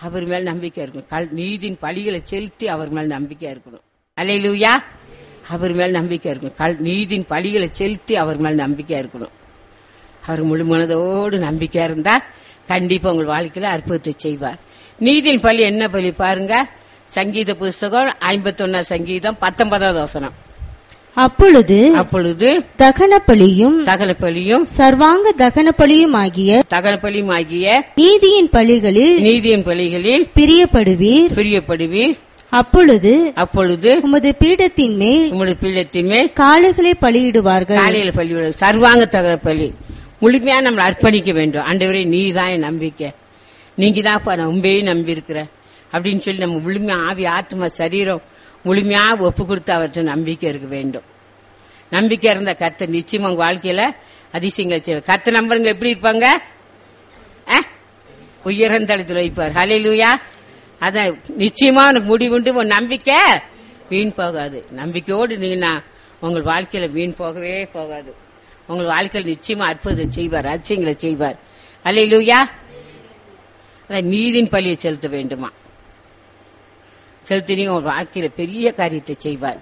அவர் மேல் நம்பிக்கை இருக்கணும் கல் நீதியின் பழிகளை செலுத்தி அவர் மேல் நம்பிக்கை இருக்கணும் அல்லையிலூயா அவர் மேல் நம்பிக்கை இருக்கணும் கல் நீதியின் பழிகளை செலுத்தி அவர் மேல் நம்பிக்கை இருக்கணும் அவர் முழு மனதோடு நம்பிக்கையா இருந்தா கண்டிப்பா உங்கள் வாழ்க்கையில அற்புதத்தை செய்வார் நீதியின் பள்ளி என்ன பள்ளி பாருங்க சங்கீத புஸ்தகம் ஐம்பத்தொன்னா சங்கீதம் பத்தொன்பதாவது வசனம் அப்பொழுது அப்பொழுது தகன பலியும் தகன பலியும் சர்வாங்க தகன பலியும் ஆகிய தகன பலியும் ஆகிய நீதியின் பலிகளில் நீதியின் பலிகளில் பிரியப்படுவீர் பிரியப்படுவீர் அப்பொழுது அப்பொழுது உமது பீடத்தின் மேல் உங்களுடைய பீடத்தின் மேல் காளைகளை பலியிடுவார்கள் காலையில பள்ளி சர்வாங்க தகன பள்ளி முழுமையா நம்மளை அர்ப்பணிக்க வேண்டும் ஆண்டவரே நீ தான் என் நம்பிக்கை நீங்க தான்ப்பா நான் உண்மையே நம்பி இருக்கிறேன் அப்படின்னு சொல்லி நம்ம முழுமையா ஆவி ஆத்மா சரீரம் முழுமையா ஒப்பு கொடுத்து அவர்கிட்ட நம்பிக்கை இருக்க வேண்டும் நம்பிக்கை இருந்த கர்த்தர் நிச்சயமா உங்க வாழ்க்கையில அதிசயங்களை செய்வார் கர்த்த நம்பருங்க எப்படி இருப்பாங்க அஹ்? உயர்ந்த இடத்துல வைப்பார் ஹalleluya அதான் நிச்சயமா உனக்கு முடிவுண்டு உன் நம்பிக்கை வீண் போகாது நம்பிக்கையோடு நீங்க உங்கள் வாழ்க்கையில வீண் போகவே போகாது உங்கள் வாழ்க்கையில் நிச்சயமா அற்புதம் செய்வார் அதிசயங்களை செய்வார் ஹalleluya அதான் நீதின் பலியை செலுத்த வேண்டுமா செலுத்தினீங்க உங்கள் வாழ்க்கையில பெரிய காரியத்தை செய்வார்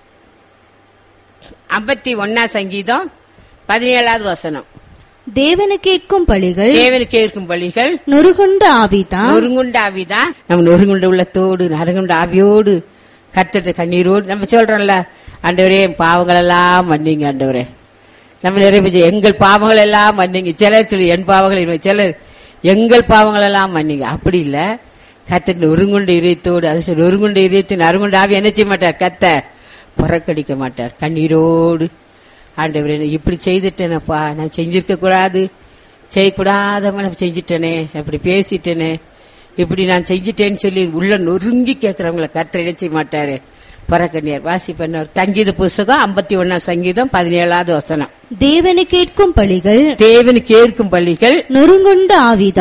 ஐம்பத்தி ஒன்னா சங்கீதம் பதினேழாவது வசனம் தேவனு கேட்கும் பலிகள் தேவனுக்கு இருக்கும் பலிகள் நொறுகுண்ட ஆவிதான் நொறுங்குண்ட ஆவிதான் நம்ம நொறுங்குண்ட உள்ளத்தோடு நறுங்குண்ட ஆவியோடு கத்தட்ட கண்ணீரோடு நம்ம சொல்றோம்ல ஆண்டவரே என் பாவங்கள் எல்லாம் மன்னிங்க ஆண்டவரே நம்ம நிறைய பேர் சொல்லுவோம், எங்கள் பாவங்கள் எல்லாம் மன்னிங்க சிலர் சொல்லி என் பாவங்கள் இல்லை. சிலர் எங்கள் பாவங்கள் எல்லாம் மன்னிங்க அப்படி இல்ல கத்த நொறுங்குண்ட இதயத்தோடு அது சொல்லி, நொறுங்குண்ட இதயத்தின் அருங்குண்ட ஆவி என்ன செய்ய மாட்டார் கத்த புறக்கடிக்க மாட்டார் கண்ணீரோடு ஆண்டவரே நான் இப்படி செய்துட்டேனப்பா நான் செஞ்சிருக்க கூடாது செய்யக்கூடாதவன் நான் செஞ்சுட்டேனே அப்படி பேசிட்டேனே இப்படி நான் செஞ்சுட்டேன்னு சொல்லி உள்ள நொறுங்கி கேட்கறவங்களை கர்த்தர் என்ன செய்ய மாட்டாரு பறக்கண்ணியார் வாசி பண்ணவர் தங்கீத புஸ்தகம் ஐம்பத்தி ஒன்னாம் சங்கீதம் பதினேழாவது வசனம் தேவனு கேட்கும் பலிகள் தேவனுக்கு ஏற்கும் பள்ளிகள் நொறுங்குண்ட ஆவிதான்